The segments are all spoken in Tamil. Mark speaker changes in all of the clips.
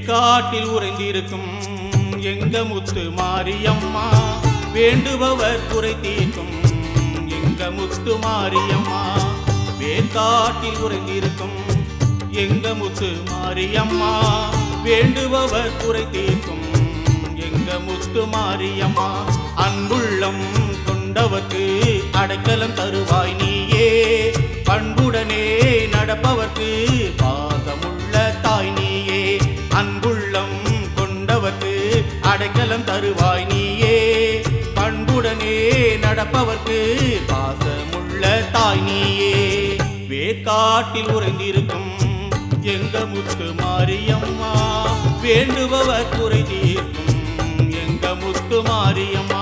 Speaker 1: வேர்க்காட்டில் உறைந்திருக்கும் எங்க முத்து மாரியம்மா வேண்டுபவர் குறை தீர்க்கும் எங்க முத்து மாரியம்மா வேர்க்காட்டில் உறைந்திருக்கும் எங்க முத்து மாரியம்மா வேண்டுபவர் குறை தீர்க்கும் எங்க முத்து மாரியம்மா அன்புள்ளம் கொண்டவர்க்கு அடைக்கலம் தருவாய் நீயே பண்புடனே நடப்பவர்க்கு பாசமுள்ள தாய் நீயே அன்புள்ளம் கொண்டவர்க்கு அடைக்கலம் தருவாய் நீயே பண்புடனே நடப்பவர்க்கு பாசமுள்ள தாய் நீயே வேர்க்காட்டில் உறைந்திருக்கும் எங்க முத்து மாரியம்மா வேண்டுபவர் குறை தீர்க்கும் எங்க முத்து மாரியம்மா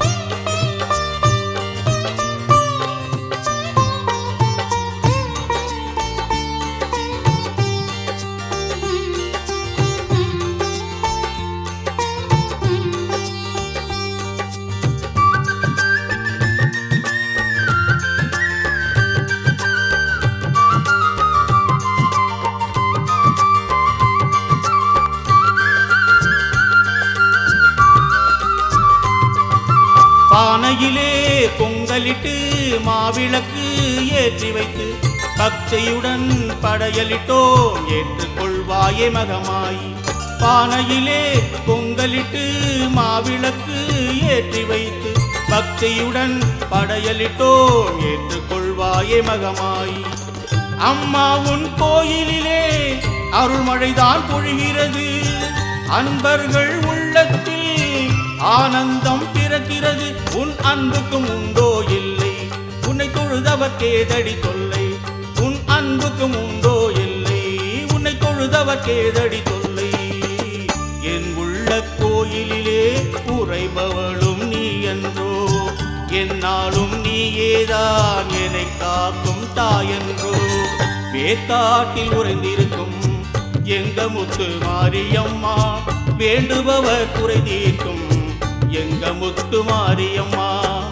Speaker 1: பானையிலே பொங்கலிட்டு மாவிளக்கு ஏற்றி வைத்து பக்தியுடன் படையலிட்டோம் ஏற்றுக்கொள்வாயே மகமாய் பானையிலே பொங்கலிட்டு மாவிளக்கு ஏற்றி வைத்து பக்தியுடன் படையலிட்டோம் ஏற்றுக்கொள்வாயே மகமாய் அம்மா உன் கோயிலிலே அருள்மழைதான் பொழிகிறது அன்பர்கள் உள்ளத்தில் ஆனந்தம் பிறக்கிறது உன் அன்புக்கும் உண்டோ இல்லை உன்னை தொழுதவர் கேதடி தொல்லை உன் அன்புக்கும் உண்டோ இல்லை உன்னை தொழுதவர் கேதடி தொல்லை என் உள்ள கோயிலிலே உறைபவளும் நீ என்றோ என்னாலும் நீயேதான் என்னை காக்கும் தாயன்றோ வேத்தாட்டில் உறைந்திருக்கும் எங்க முத்து மாரியம்மா வேண்டுபவர் குறை தீர்க்கும் எங்க முத்து மாரியம்மா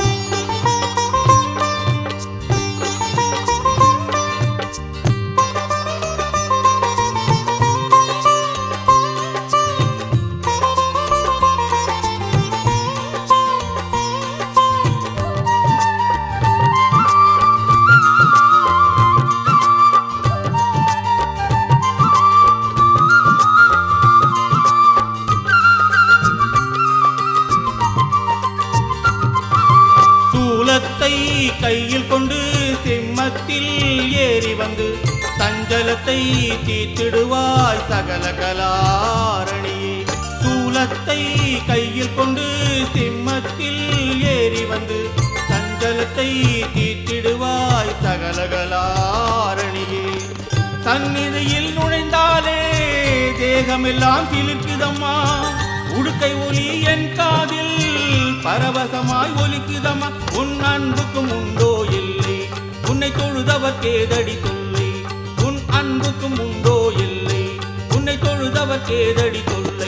Speaker 1: சூலத்தை கையில் கொண்டு சிம்மத்தில் ஏறி வந்து சஞ்சலத்தை தீர்த்திடுவாய் சகல கலாரணியே சூலத்தை கையில் கொண்டு சிம்மத்தில் ஏறி வந்து சஞ்சலத்தை தீர்த்திடுவாய் சகல கலாரணியே சந்நிதியில் நுழைந்தாலே தேகமெல்லாம் சிலிர்க்குதம்மா உடுக்கை ஒலி என் காதில் பரவசமாய் ஒலிக்குதம்மா உன் அன்புக்கும் உண்டோ இல்லை உன்னை தொழுதவர் கேதடி தொல்லை உன் அன்புக்கும் உண்டோ இல்லை உன்னை தொழுதவர் கேதடி தொல்லை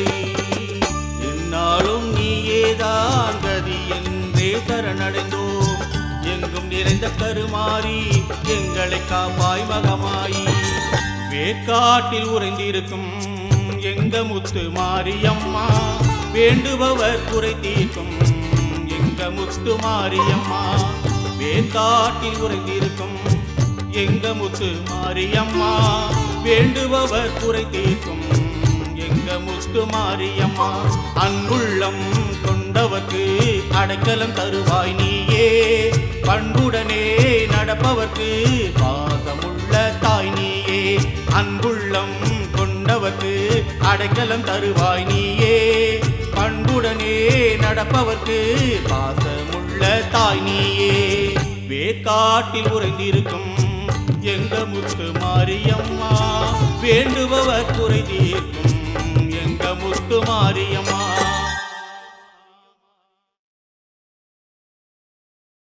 Speaker 1: என்னாலும் நீயேதான் கதி என்றே சரணடைந்தோம் எங்கும் நிறைந்த கருமாறி எங்களை காப்பாய் மகமாயி வேக்காட்டில் உறைந்திருக்கும் எங்க முத்து மாரியம்மா வேண்டுபவர் குறை தீர்க்கும் எங்க முத்து மாரியம்மா வேக்காட்டில் உறைந்திருக்கும் எங்க முத்து மாரியம்மா வேண்டுபவர் குறை தீர்க்கும் எங்க முத்து மாரியம்மா அன்புள்ளம் கொண்டவர்க்கு அடைக்கலம் தருவாய் நீயே பண்புடனே நடப்பவர்க்கு பாசமுள்ள தாய் நீயே அன்புள்ளம் கொண்டவர்க்கு அடைக்கலம் தருவாய் நீயே பண்புடனே நடப்பவர்க்கு பாசமுள்ள தாய் நீயே வேக்காட்டில் உறைந்திருக்கும் எங்க முத்து மாரியம்மா